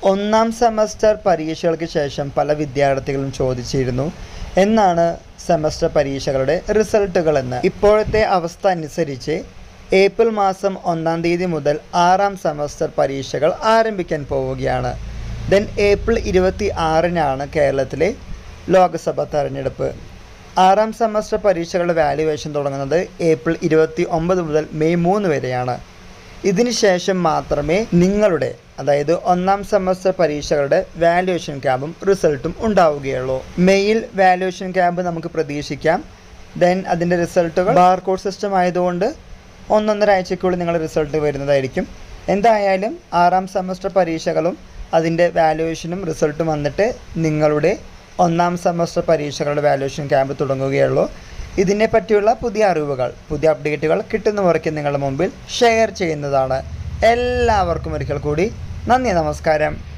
ഒന്നാം സെമസ്റ്റർ പരീക്ഷകൾക്ക് ശേഷം പല വിദ്യാർത്ഥികളും ചോദിച്ചിരുന്നു എന്നാണ് സെമസ്റ്റർ പരീക്ഷകളുടെ റിസൾട്ടുകൾ എന്ന് ഇപ്പോഴത്തെ അവസ്ഥ അനുസരിച്ച് ഏപ്രിൽ മാസം ഒന്നാം തീയതി മുതൽ ആറാം സെമസ്റ്റർ പരീക്ഷകൾ ആരംഭിക്കാൻ പോവുകയാണ് ദെൻ ഏപ്രിൽ ഇരുപത്തി ആറിനാണ് കേരളത്തിലെ ലോക്സഭ തെരഞ്ഞെടുപ്പ് ആറാം സെമസ്റ്റർ പരീക്ഷകളുടെ വാല്യുവേഷൻ തുടങ്ങുന്നത് ഏപ്രിൽ ഇരുപത്തി ഒമ്പത് മുതൽ മെയ് മൂന്ന് വരെയാണ് ഇതിന് ശേഷം മാത്രമേ നിങ്ങളുടെ അതായത് ഒന്നാം സെമസ്റ്റർ പരീക്ഷകളുടെ വാല്യുവേഷൻ ക്യാമ്പും റിസൾട്ടും ഉണ്ടാവുകയുള്ളൂ മെയ്യിൽ വാല്യുവേഷൻ ക്യാമ്പ് നമുക്ക് പ്രതീക്ഷിക്കാം ദെൻ അതിൻ്റെ റിസൾട്ടുകൾ ബാർകോഡ് സിസ്റ്റം ആയതുകൊണ്ട് ഒന്നൊന്നര ആഴ്ചയ്ക്കുള്ളിൽ നിങ്ങളുടെ റിസൾട്ട് വരുന്നതായിരിക്കും എന്തായാലും ആറാം സെമസ്റ്റർ പരീക്ഷകളും അതിൻ്റെ വാല്യുവേഷനും റിസൾട്ടും വന്നിട്ട് നിങ്ങളുടെ ഒന്നാം സെമസ്റ്റർ പരീക്ഷകളുടെ വാല്യുവേഷൻ ക്യാമ്പ് തുടങ്ങുകയുള്ളൂ ഇതിനെ പറ്റിയുള്ള പുതിയ അറിവുകൾ പുതിയ അപ്ഡേറ്റുകൾ കിട്ടുന്നവർക്ക് നിങ്ങളുടെ മുമ്പിൽ ഷെയർ ചെയ്യുന്നതാണ് എല്ലാവർക്കും ഒരിക്കൽ കൂടി നന്ദി നമസ്കാരം